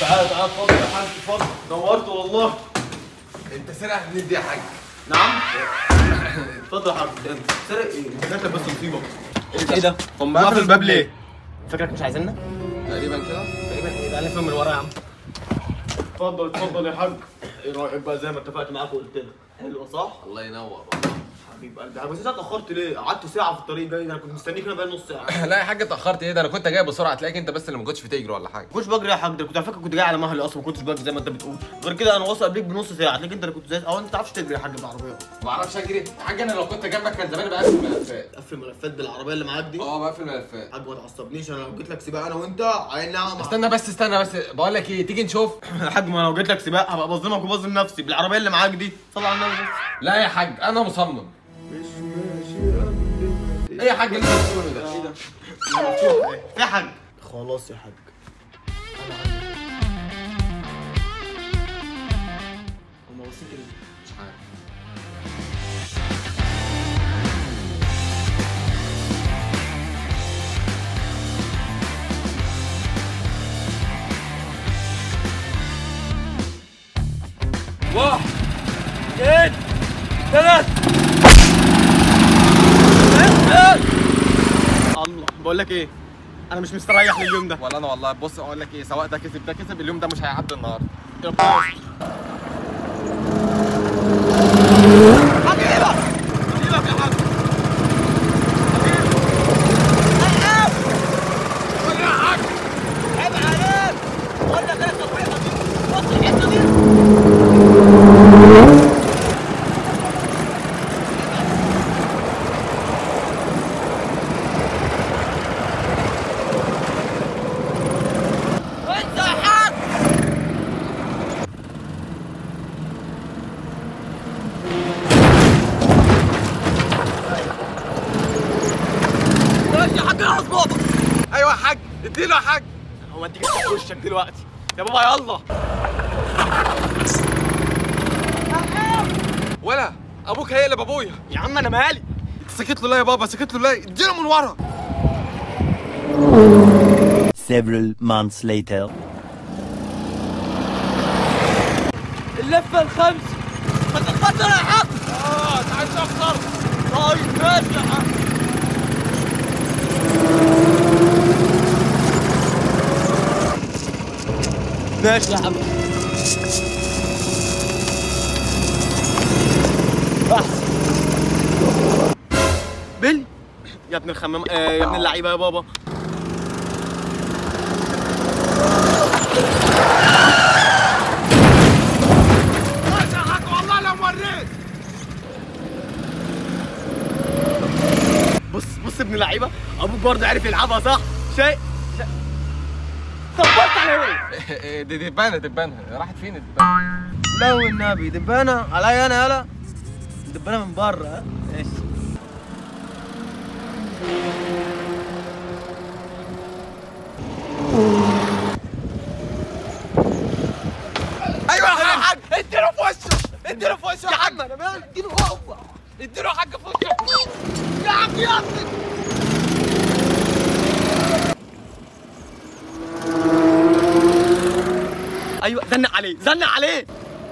تعال تعال اتفضل يا حاج اتفضل نورت والله انت سرقه منين دي يا حاج نعم اتفضل يا حاج انت سرق ايه انت جات لك بس مصيبه ايه ده؟ هم قافل الباب ليه؟ فاكرك مش عايزيننا؟ تقريبا كده تقريبا ايه ده؟ فين من ورا يا عم؟ اتفضل اتفضل يا حاج ايه رايك بقى زي ما اتفقت معاك وقلت لك حلوه صح؟ الله ينور حبيب قلبي بس انت اتاخرت ليه؟ قعدت ساعه في الطريق جاي ده انا كنت مستنيك هنا بقالي نص ساعه لا يا حاج اتاخرت ايه ده انا كنت جاي بسرعه تلاقيك انت بس اللي ما كنتش بتجري ولا حاجه ما كنتش بجري يا حاج ده كنت على فكره كنت جاي على مهلي اصلا ما كنتش بجري زي ما انت بتقول غير كده انا واصل قبليك بنص ساعه تلاقيك انت اللي كنت زي او انت ما تعرفش تجري يا حاج بالعربيه ما اعرفش اجري يا حاج انا لو كنت جنبك كان زماني بقفل ملفات تقفل ملفات بالعربيه اللي معاك دي اه بقفل ملفات حاج ما تعصبنيش انا لو جيت لك سباق انا وانت عين نعم استنى بس استنى بس بقول لك ايه تيجي نشوف يا حاج ما لو جيت لك سباق هبقى بظلمك وبظلم نفسي بالعربيه اللي معاك دي صل على النبي بس لا يا حاج انا مصمم مش ماشي ايه يا حاج اللي انت بتقوله ده ايه ده؟ مفتوح ايه؟ يا حاج خلاص يا حاج انا عندي هما باصين كده مش عارف واحد اثنين ثلاث الله بقول لك ايه انا مش مستريح لليوم ده ولا انا والله بص اقول لك ايه سواء ده كسب ده كسب اليوم ده مش هيعدي النهارده ربنا يستر. حبيبك حبيبك يا حاج عيب عليك قلنا كده تصويره دي بص الحته دي انت يا حاج ماشي يا حاج اقعد بابا ايوه يا حاج اديله يا حاج هو انت جاي في وشك دلوقتي يا بابا يلا ولا ابوك هيقلب ابويا يا عم انا مالي انت سكت له ليه يا بابا سكت له ليه اديله من ورا Several months later. اللفه الخامسه ما تخبطش يا حاج اه تعال شخصر طيب ماشي يا حاج ماشي يا عم احسن بيل يا ابن الخمام آه يا ابن اللعيبه يا بابا ماشي يا حاج والله لو وريت بص بص ابن اللعيبه ابوك برضه عرف يلعبها صح شيء طبقت على ايه دي دبانه دبانه راحت فين الدبانه لا والنبي دبانه عليا انا يلا دبانه من بره ها ماشي ايوه يا حاج اديله في وشه اديله في وشه يا عم انا مالي اديله هو اديله يا حاج في وشه يا عم يا ابني ايوه زنق عليه زنق عليه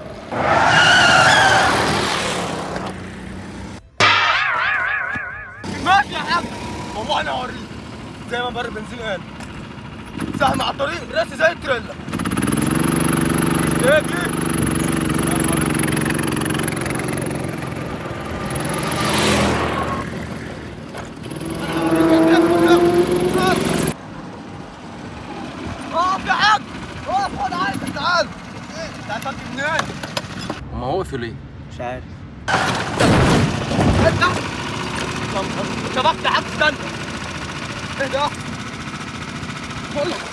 ماشي يا حاج والله انا هوريك زي ما بر بنزين قال سهم على الطريق راسي زي التريلا ايه دي اقف يا حاج اقف خد عايزك تعال انت هتفكر منين؟ هما وقفوا ليه؟ مش عارف انت شبكت يا حاج استنى ايه ده؟ بقول لك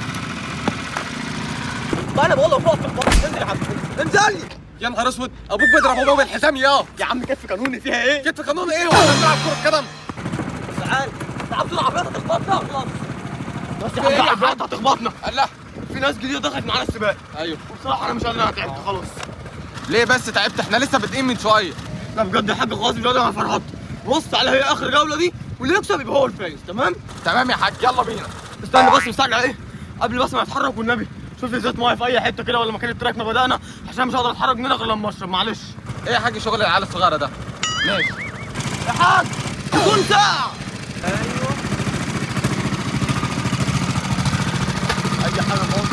ما انا بقول لك اقف في البطن انزل يا حاج انزل لي يا نهار اسود ابوك بيضرب بابا بالحزام يا يا عم كتف قانوني فيها ايه؟ كتف قانون ايه ولا بتلعب كره قدم تعال تعال بسرعه عربيتك تخبطنا خلاص بس يا حاج عربيات هتخبطنا الله في ناس جديده دخلت معانا السباق ايوه وبصراحه انا مش قادر انا تعبت خلاص ليه بس تعبت احنا لسه بادئين من شويه لا بجد يا حاج خلاص مش قادر انا فرحت بص على هي اخر جوله دي واللي يكسب يبقى هو الفايز تمام؟ تمام يا حاج يلا بينا استنى بس مستعجل على ايه؟ قبل بس ما اتحرك والنبي شوف لي زيت ميه في اي حته كده ولا مكان التراك ما بدانا عشان مش هقدر اتحرك من هنا غير لما اشرب معلش ايه يا حاج شغل العيال الصغيره ده ماشي يا حاج تكون ساعه ايوه اي حاجه خالص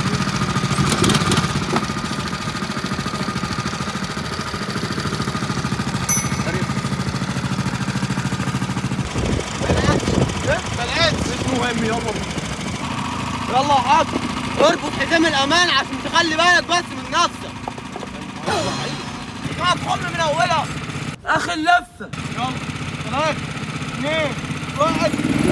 مش مهم يلا يلا يا حاج اربط حزام الامان عشان تخلي بالك بس من نفسك ما تخم من اولها اخر لفه يلا ثلاثة اثنين واحد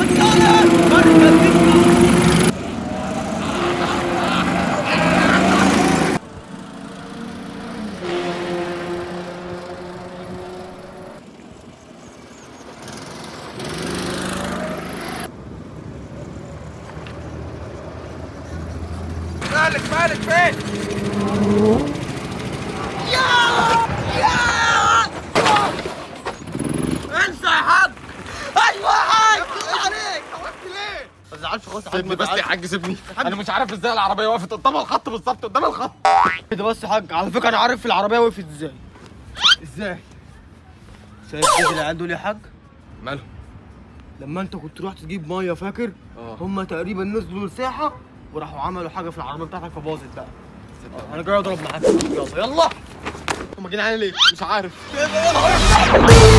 مالك مالك فين انسى يا حاج ايوه يا حاج عليك ما تزعلش خالص يا حاج، سيبني ما بس يا تزعلش. حاج سيبني انا مش عارف ازاي العربيه وقفت قدام الخط بالظبط قدام الخط كده بس يا حاج على فكره انا عارف العربيه وقفت ازاي ازاي شايف كده العيال دول يا حاج ماله لما انت كنت رحت تجيب ميه فاكر اه. هم تقريبا نزلوا الساحه وراحوا عملوا حاجه في العربيه بتاعتك فباظت بقى انا جاي اضرب معاك يلا يلا هم جايين علينا ليه مش عارف يا نهار